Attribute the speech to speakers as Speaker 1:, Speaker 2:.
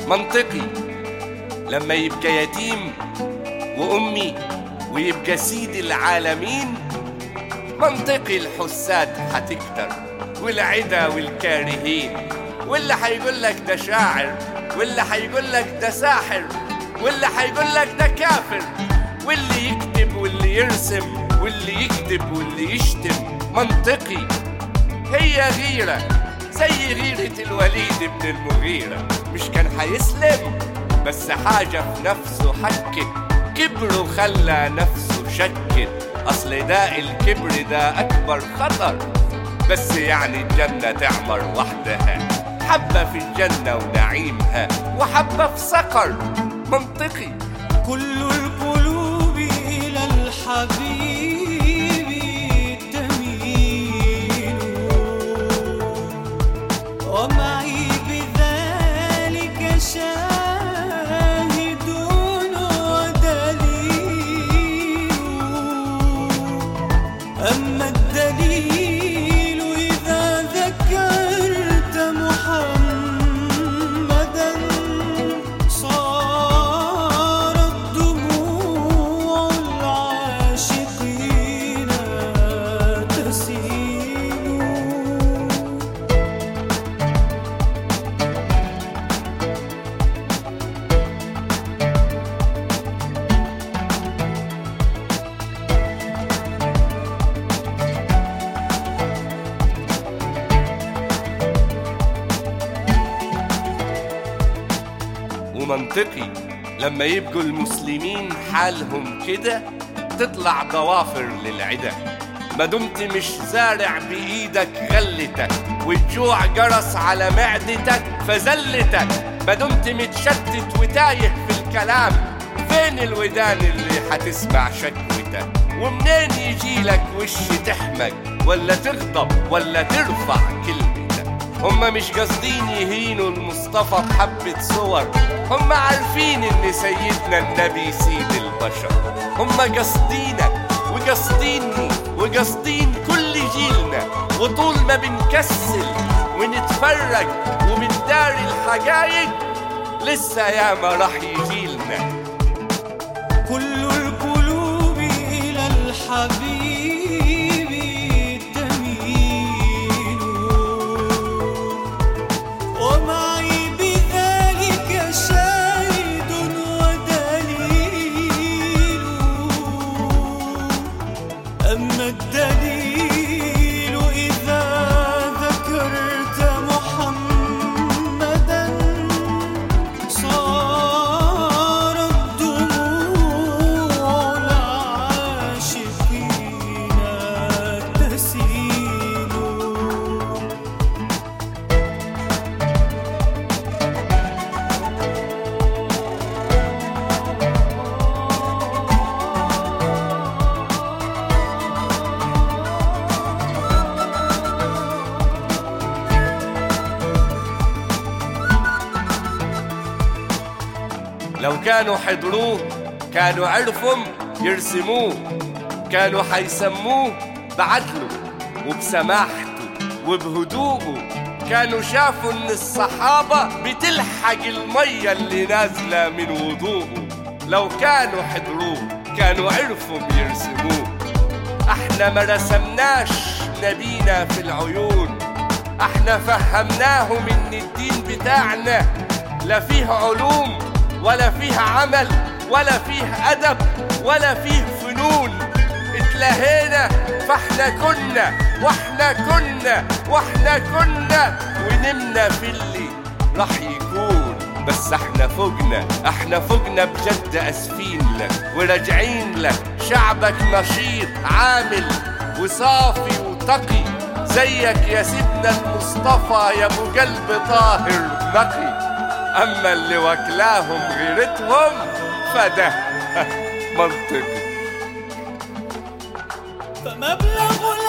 Speaker 1: منطقي لما يبقى يتيم وأمي ويبقى سيد العالمين منطقي الحساد هتكتر والعدا والكارهين واللي هيقول لك ده شاعر واللي هيقول لك ده ساحر واللي هيقول لك ده كافر واللي يكتب واللي يرسم واللي يكتب واللي يشتم منطقي هي غيرة زي غيرة الوليد بن المغيرة مش كان هيسلم بس حاجة في نفسه حكت كبر وخلى نفسه شكت أصل ده الكبر ده أكبر خطر بس يعني الجنة تعمر وحدها حبة في الجنة ونعيمها وحبة في سقر منطقي
Speaker 2: كل القلوب إلى الحبيب تميل ومعي بذلك شاهد ودليل أما الدليل إذا ذكرت محمدا صارت دموع العاشقين تسيل
Speaker 1: ومنطقي لما يبقوا المسلمين حالهم كده تطلع ضوافر للعدا ما دمت مش زارع بإيدك غلتك والجوع جرس على معدتك فزلتك ما دمت متشتت وتايه في الكلام فين الودان اللي هتسمع شكوتك ومنين يجيلك وش تحمق ولا تغضب ولا ترفع كلمتك هم مش قاصدين يهينوا المصطفى بحبة صور هم عارفين ان سيدنا النبي سيد البشر هم قاصدينك وقاصديني وقاصدين كل جيلنا وطول ما بنكسل ونتفرج وبنداري الحقايق لسه ياما راح يجيلنا
Speaker 2: كل القلوب إلى الحبيب تميل ومعي بذلك شاهد ودليل أما الدليل إذا ذكرت محمدا صارت دموع العاشقين تسيل
Speaker 1: لو كانوا حضروه كانوا عرفهم يرسموه كانوا حيسموه بعدله وبسماحته وبهدوءه كانوا شافوا ان الصحابة بتلحق المية اللي نازلة من وضوءه لو كانوا حضروه كانوا عرفوا يرسموه احنا ما رسمناش نبينا في العيون احنا فهمناهم ان الدين بتاعنا لا فيه علوم ولا فيه عمل ولا فيه ادب ولا فيه فنون اتلهينا فاحنا كنا واحنا كنا واحنا كنا ونمنا في اللي راح يكون بس احنا فوقنا احنا فوقنا بجد اسفين لك وراجعين لك شعبك نشيط عامل وصافي وتقي زيك يا سيدنا المصطفى يا ابو قلب طاهر نقي اما اللي واكلاهم غيرتهم فده منطقي
Speaker 2: فمبلغ